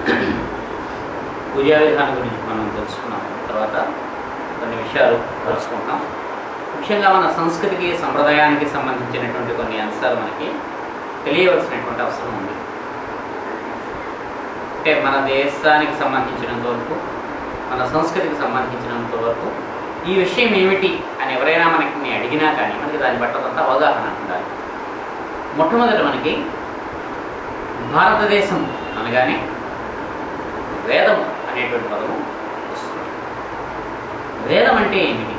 పూజా విధానం గురించి మనం తెలుసుకున్నాం తర్వాత కొన్ని విషయాలు తెలుసుకుంటాం ముఖ్యంగా మన సంస్కృతికి సంప్రదాయానికి సంబంధించినటువంటి కొన్ని అంశాలు మనకి తెలియవలసినటువంటి అవసరం ఉంది అంటే మన దేశానికి సంబంధించినంత వరకు మన సంస్కృతికి సంబంధించినంత వరకు ఈ విషయం ఏమిటి అని ఎవరైనా మనకి అడిగినా కానీ మనకి దాని పట్ల కొంత అవగాహన ఉండాలి మొట్టమొదట మనకి భారతదేశం అనగానే వేదం అనేటువంటి పదము వస్తుంది వేదం అంటే ఏమిటి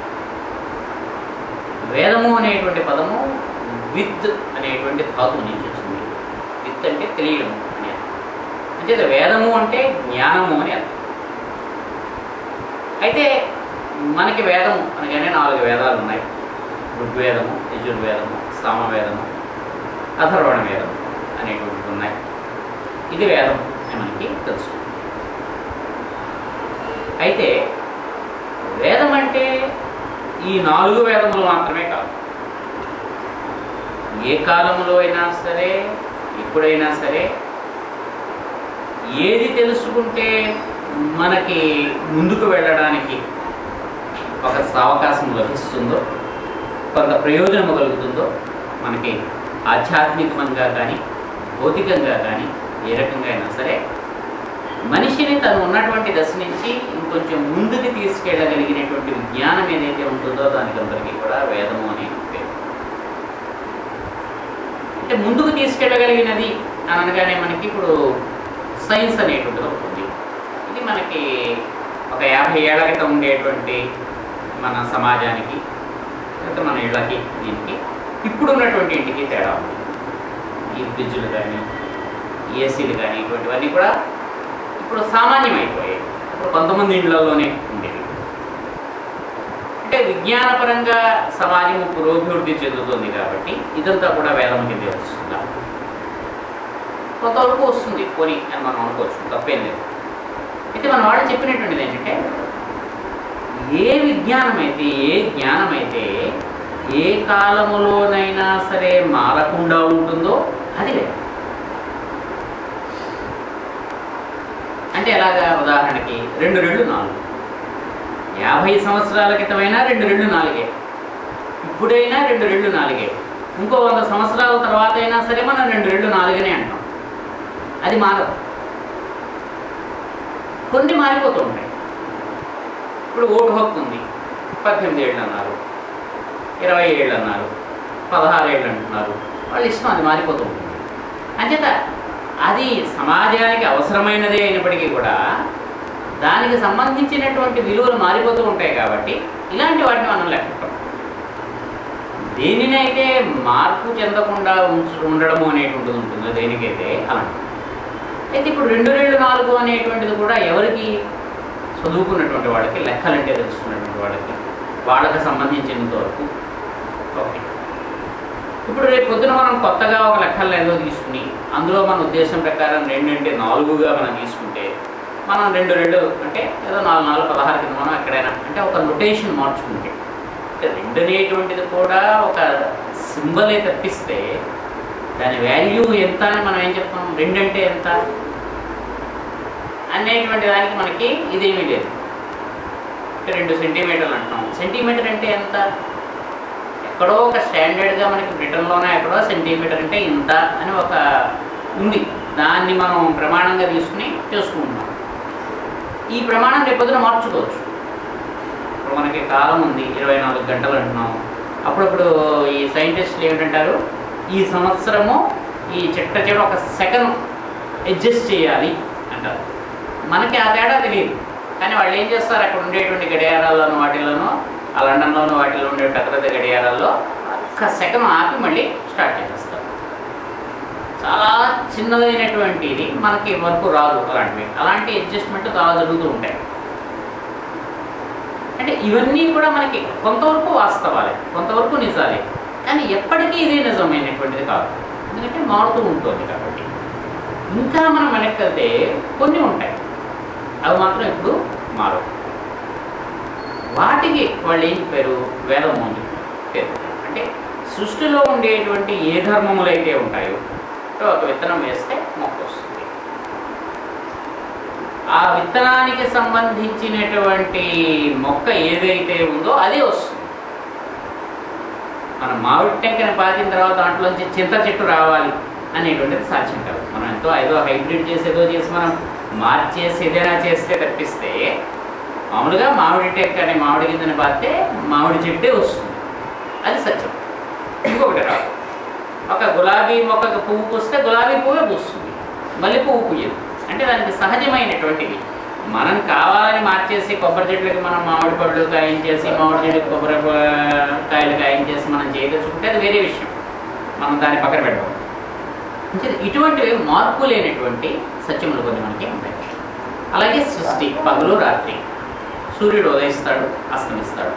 వేదము అనేటువంటి పదము విత్ అనేటువంటి ధాతువు నుంచి వచ్చింది విత్ అంటే తెలియడం అని అర్థం అంటే వేదము అంటే జ్ఞానము అని అర్థం అయితే మనకి వేదము అనగానే నాలుగు వేదాలు ఉన్నాయి ఋగ్వేదము యజుర్వేదము సామవేదము అథర్వణ వేదము అనేటువంటివి ఉన్నాయి ఇది వేదం అని మనకి తెలుసు అయితే వేదం అంటే ఈ నాలుగు వేదములు మాత్రమే కాదు ఏ కాలములో అయినా సరే ఎప్పుడైనా సరే ఏది తెలుసుకుంటే మనకి ముందుకు వెళ్ళడానికి ఒక అవకాశం లభిస్తుందో కొంత ప్రయోజనం కలుగుతుందో మనకి ఆధ్యాత్మికంగా కానీ భౌతికంగా కానీ ఏ రకంగా అయినా సరే మనిషిని తను ఉన్నటువంటి దశ నుంచి ఇంకొంచెం ముందుకు తీసుకెళ్ళగలిగినటువంటి జ్ఞానం ఏదైతే ఉంటుందో దానికి అందరికీ కూడా వేదము అనే పేరు అంటే ముందుకు తీసుకెళ్ళగలిగినది అని అనగానే మనకి ఇప్పుడు సైన్స్ అనేటువంటిది ఉంటుంది ఇది మనకి ఒక యాభై ఏళ్ల క్రితం ఉండేటువంటి మన సమాజానికి లేకపోతే మన ఇళ్ళకి దీనికి ఇప్పుడు ఉన్నటువంటి ఇంటికి తేడా ఉంది ఈ ఫ్రిడ్జ్లు కానీ ఏసీలు కానీ ఇటువంటివన్నీ కూడా ఇప్పుడు సామాన్యమైపోయాయి ఇప్పుడు కొంతమంది ఇళ్లలోనే ఉండేవి అంటే విజ్ఞానపరంగా సమాజం పురోభివృద్ధి చెందుతుంది కాబట్టి ఇదంతా కూడా వేదం కిందే వస్తుందా కొంతవరకు వస్తుంది కొని అని మనం అనుకోవచ్చు తప్పేం లేదు అయితే మన వాడు చెప్పినటువంటిది ఏంటంటే ఏ విజ్ఞానం అయితే ఏ జ్ఞానం అయితే ఏ కాలములోనైనా సరే మారకుండా ఉంటుందో అది వేదం అంటే ఎలాగా ఉదాహరణకి రెండు రెండు నాలుగు యాభై సంవత్సరాల క్రితమైనా రెండు రెండు నాలుగే ఇప్పుడైనా రెండు రెండు నాలుగే ఇంకో వంద సంవత్సరాల తర్వాత అయినా సరే మనం రెండు రెండు నాలుగనే అంటాం అది మారదు కొన్ని మారిపోతూ ఉంటాయి ఇప్పుడు ఓటు హక్కు ఉంది పద్దెనిమిది ఏళ్ళు అన్నారు ఇరవై ఏళ్ళు అన్నారు పదహారు ఏళ్ళు అంటున్నారు వాళ్ళ ఇష్టం అది మారిపోతూ ఉంటుంది అంచేత అది సమాజానికి అవసరమైనదే అయినప్పటికీ కూడా దానికి సంబంధించినటువంటి విలువలు మారిపోతూ ఉంటాయి కాబట్టి ఇలాంటి వాటిని మనం లెక్కుంటాం దేనినైతే మార్పు చెందకుండా ఉంచు ఉండడము అనేటువంటిది ఉంటుందో దేనికైతే అలాంటి అయితే ఇప్పుడు రెండు రెండు నాలుగు అనేటువంటిది కూడా ఎవరికి చదువుకున్నటువంటి వాళ్ళకి లెక్కలంటే తెలుసుకున్నటువంటి వాళ్ళకి వాళ్ళకి సంబంధించినంత వరకు ఓకే ఇప్పుడు రేపు పొద్దున మనం కొత్తగా ఒక లెక్కలు ఏదో తీసుకుని అందులో మన ఉద్దేశం ప్రకారం రెండంటే నాలుగుగా మనం తీసుకుంటే మనం రెండు రెండు అంటే ఏదో నాలుగు నాలుగు పదహారు కింద మనం ఎక్కడైనా అంటే ఒక నొటేషన్ మార్చుకుంటే అంటే రెండు అనేటువంటిది కూడా ఒక సింబలే తప్పిస్తే దాని వాల్యూ ఎంత అని మనం ఏం చెప్తాం రెండంటే ఎంత అనేటువంటి దానికి మనకి ఇదేమీ లేదు అంటే రెండు సెంటీమీటర్లు అంటున్నాం సెంటీమీటర్ అంటే ఎంత ఎక్కడో ఒక స్టాండర్డ్గా మనకి బ్రిటన్లోనే ఎక్కడో సెంటీమీటర్ అంటే ఇంత అని ఒక ఉంది దాన్ని మనం ప్రమాణంగా తీసుకుని చేసుకుంటున్నాం ఈ ప్రమాణం రేపొద్దున మార్చుకోవచ్చు ఇప్పుడు మనకి కాలం ఉంది ఇరవై నాలుగు గంటలు అంటున్నాం అప్పుడప్పుడు ఈ సైంటిస్టులు ఏమిటంటారు ఈ సంవత్సరము ఈ చిట్ట చివర ఒక సెకండ్ అడ్జస్ట్ చేయాలి అంటారు మనకి ఆ తేడా తెలియదు కానీ వాళ్ళు ఏం చేస్తారు అక్కడ ఉండేటువంటి గడియారాల్లోనూ వాటిల్లోనూ ఆ లండన్లోనూ వాటిలో ఉండే పెద్ద పెద్ద గడియారాల్లో ఒక్క సెకండ్ ఆపి మళ్ళీ స్టార్ట్ చేసేస్తారు చాలా చిన్నదైనటువంటిది మనకి వరకు రాదు అలాంటివి అలాంటి అడ్జస్ట్మెంట్ చాలా జరుగుతూ ఉంటాయి అంటే ఇవన్నీ కూడా మనకి కొంతవరకు వాస్తవాలే కొంతవరకు నిజాలే కానీ ఎప్పటికీ ఇదే నిజమైనటువంటిది కాదు ఎందుకంటే మారుతూ ఉంటుంది కాబట్టి ఇంకా మనం వెనక్కి వెళ్తే కొన్ని ఉంటాయి అవి మాత్రం ఇప్పుడు మారవు వాటికి వాళ్ళు ఏం చెప్పారు వేదము అని పేరు అంటే సృష్టిలో ఉండేటువంటి ఏ ధర్మములు అయితే ఉంటాయో ఒక విత్తనం వేస్తే మొక్క వస్తుంది ఆ విత్తనానికి సంబంధించినటువంటి మొక్క ఏదైతే ఉందో అదే వస్తుంది మనం మామిడి టెంకని పాతిన తర్వాత దాంట్లోంచి చింత చెట్టు రావాలి అనేటువంటిది సాధ్యం కాదు మనం ఎంతో ఏదో హైబ్రిడ్ చేసి ఏదో చేసి మనం మార్చేసి ఏదైనా చేస్తే తప్పిస్తే మామూలుగా మామిడి టెంక అనే మామిడి గింజని పాతే మామిడి చెట్టే వస్తుంది అది సత్యం ఇంకొకటి రాదు ఒక గులాబీ మొక్కకు పువ్వు పూస్తే గులాబీ పువ్వే పూస్తుంది మళ్ళీ పువ్వు పూయదు అంటే దానికి సహజమైనటువంటిది మనం కావాలని మార్చేసి కొబ్బరి చెట్లకి మనం మామిడి పళ్ళు కాయించేసి మామిడి చెట్టుకి కొబ్బరి ప- కాయలు కాయించేసి మనం చేయదలుచుకుంటే అది వేరే విషయం మనం దాన్ని పక్కన పెట్టడం మంచిది ఇటువంటివి మార్పు లేనటువంటి సత్యములు కొన్ని మనకి ఉంటాయి అలాగే సృష్టి పగలు రాత్రి సూర్యుడు ఉదయిస్తాడు అస్తమిస్తాడు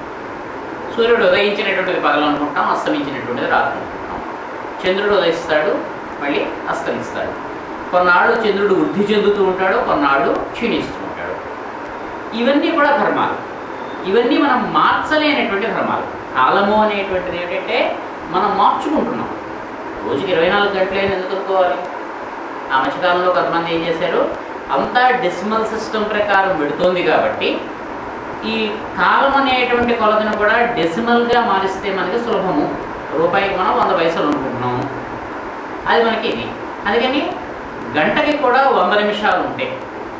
సూర్యుడు ఉదయించినటువంటిది పగలు అనుకుంటాం అస్తమించినటువంటిది రాత్రి అనుకుంటాం చంద్రుడు ఉదయిస్తాడు మళ్ళీ అస్తమిస్తాడు కొన్నాళ్ళు చంద్రుడు వృద్ధి చెందుతూ ఉంటాడు కొన్నాళ్ళు క్షీణిస్తూ ఉంటాడు ఇవన్నీ కూడా ధర్మాలు ఇవన్నీ మనం మార్చలేనటువంటి ధర్మాలు కాలము అనేటువంటిది ఏంటంటే మనం మార్చుకుంటున్నాం రోజుకి ఇరవై నాలుగు గంటలే ఎందుకు అనుకోవాలి ఆ మధ్యకాలంలో కొంతమంది ఏం చేశారు అంతా డెసిమల్ సిస్టమ్ ప్రకారం పెడుతోంది కాబట్టి ఈ కాలం అనేటువంటి కొలతను కూడా డెసిమల్గా మారిస్తే మనకి సులభము రూపాయికి మనం వంద పైసలు అనుకుంటున్నాము అది మనకి ఇది అందుకని గంటకి కూడా వంద నిమిషాలు ఉంటాయి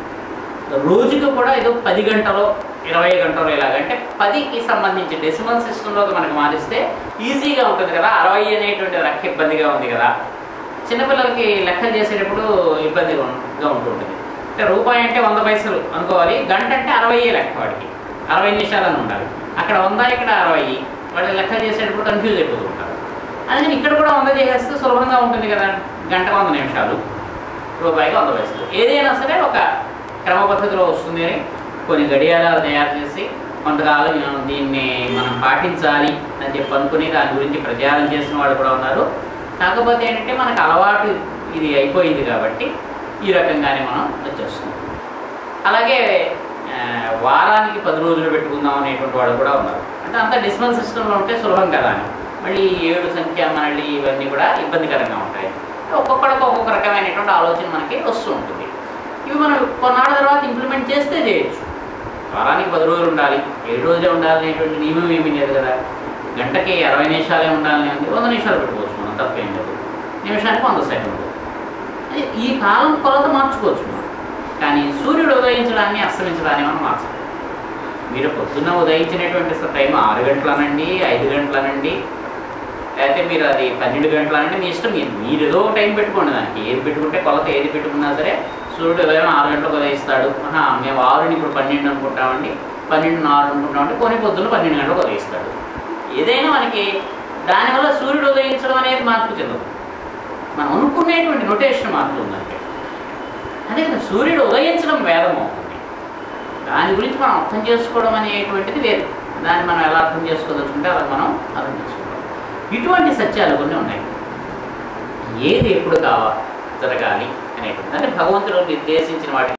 రోజుకి కూడా ఏదో పది గంటలో ఇరవై గంటలో ఇలాగంటే పదికి సంబంధించి డెసిమల్ సిస్టంలోకి మనకు మారిస్తే ఈజీగా ఉంటుంది కదా అరవై అనేటువంటి లెక్క ఇబ్బందిగా ఉంది కదా చిన్నపిల్లలకి లెక్కలు చేసేటప్పుడు ఇబ్బందిగా ఉం- గా ఉంటుంటుంది అంటే రూపాయి అంటే వంద పైసలు అనుకోవాలి గంట అంటే అరవై లెక్క వాడికి అరవై నిమిషాలు అని ఉండాలి అక్కడ వంద ఇక్కడ అరవై వాళ్ళు లెక్క చేసేటప్పుడు కన్ఫ్యూజ్ అయిపోతూ ఉంటారు అందుకని ఇక్కడ కూడా వంద చేసేస్తే సులభంగా ఉంటుంది కదా గంటకు వంద నిమిషాలు రూపాయికి వంద పైసలు ఏదైనా సరే ఒక క్రమ పద్ధతిలో వస్తుంది అని కొన్ని గడియారాలు తయారు చేసి కొంతకాలం మనం దీన్ని మనం పాటించాలి అని చెప్పి అనుకుని దాని గురించి ప్రచారం చేసిన వాళ్ళు కూడా ఉన్నారు కాకపోతే ఏంటంటే మనకు అలవాటు ఇది అయిపోయింది కాబట్టి ఈ రకంగానే మనం వచ్చేస్తున్నాం అలాగే ఆ, వారానికి పది రోజులు పెట్టుకుందాం అనేటువంటి వాళ్ళు కూడా ఉన్నారు అంటే అంత డిస్మల్ సిస్టంలో ఉంటే సులభం కదా అని మళ్ళీ ఈ ఏడు సంఖ్య మళ్ళీ ఇవన్నీ కూడా ఇబ్బందికరంగా ఉంటాయి ఒక్కొక్కడికి ఒక్కొక్క రకమైనటువంటి ఆలోచన మనకి వస్తూ ఉంటుంది ఇవి మనం కొన్నాళ్ళ తర్వాత ఇంప్లిమెంట్ చేస్తే చేయొచ్చు వారానికి పది రోజులు ఉండాలి ఏడు రోజులే ఉండాలనేటువంటి నియమం ఏమీ లేదు కదా గంటకి అరవై నిమిషాలే ఉండాలని ఉంది వంద నిమిషాలు పెట్టుకోవచ్చు మనం తప్పేం లేదు నిమిషానికి వంద సెకండ్లు అది ఈ కాలం కొలత మార్చుకోవచ్చు మనం కానీ సూర్యుడు ఉదయించడాన్ని అస్తమించడాన్ని మనం మార్చలేం మీరు పొద్దున్న ఉదయించినటువంటి టైం ఆరు గంటలనండి ఐదు గంటలనండి లేకపోతే మీరు అది పన్నెండు గంటలనండి మీ ఇష్టం మీరు మీరు ఏదో ఒక టైం పెట్టుకోండి దానికి ఏది పెట్టుకుంటే కొలత ఏది పెట్టుకున్నా సరే సూర్యుడు ఉదయం ఆరు గంటలకు ఉదయిస్తాడు ఆహా, మేము ఆరుని ఇప్పుడు పన్నెండు అనుకుంటామండి పన్నెండు ఆరు అనుకుంటామండి కొన్ని పొద్దున్న పన్నెండు గంటలకు ఉదయిస్తాడు ఏదైనా మనకి దానివల్ల సూర్యుడు ఉదయించడం అనేది మార్పు చెందదు మనం అనుకునేటువంటి నొటేషన్ మారుతుందంటే అదే కదా సూర్యుడు ఉదయించడం వేదం అవుతుంది దాని గురించి మనం అర్థం చేసుకోవడం అనేటువంటిది వేరు దాన్ని మనం ఎలా అర్థం చేసుకోదలుచుకుంటే అలా మనం అర్థం చేసుకోవాలి ఇటువంటి సత్యాలు కొన్ని ఉన్నాయి ఏది ఎప్పుడు కావాలి జరగాలి అనేటువంటి అంటే భగవంతుడు నిర్దేశించిన వాటి